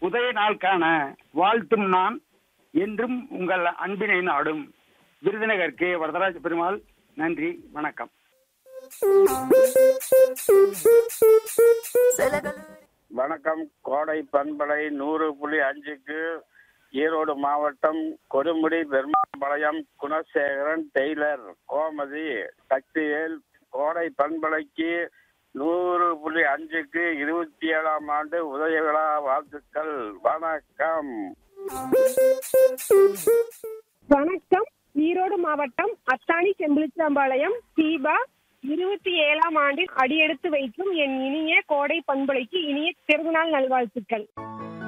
உதய நாள் காண வாழ்த்தும் நான் என்றும் உங்கள் அன்பினை நாடும் விருதுநகர் கே வரதராஜ பெருமாள் நன்றி வணக்கம் வணக்கம் கோடை பண்பலை நூறு புள்ளி அஞ்சுக்கு ஈரோடு மாவட்டம் கொடுமுடி பெருமாபாளையம் குணசேகரன் டெய்லர் கோமதி சக்திவேல் கோடை பண்பலைக்கு நூறு புள்ளி அஞ்சுக்கு இருபத்தி ஏழாம் ஆண்டு உதய விழா வாழ்த்துக்கள் வணக்கம் வணக்கம் ஈரோடு மாவட்டம் அத்தானி செம்பிலிச்சாம்பாளையம் தீபா இருபத்தி ஏழாம் ஆண்டில் அடியெடுத்து வைக்கும் என் இனிய கோடை பண்பலைக்கு இனிய பிறந்தநாள் நல்வாழ்த்துக்கள்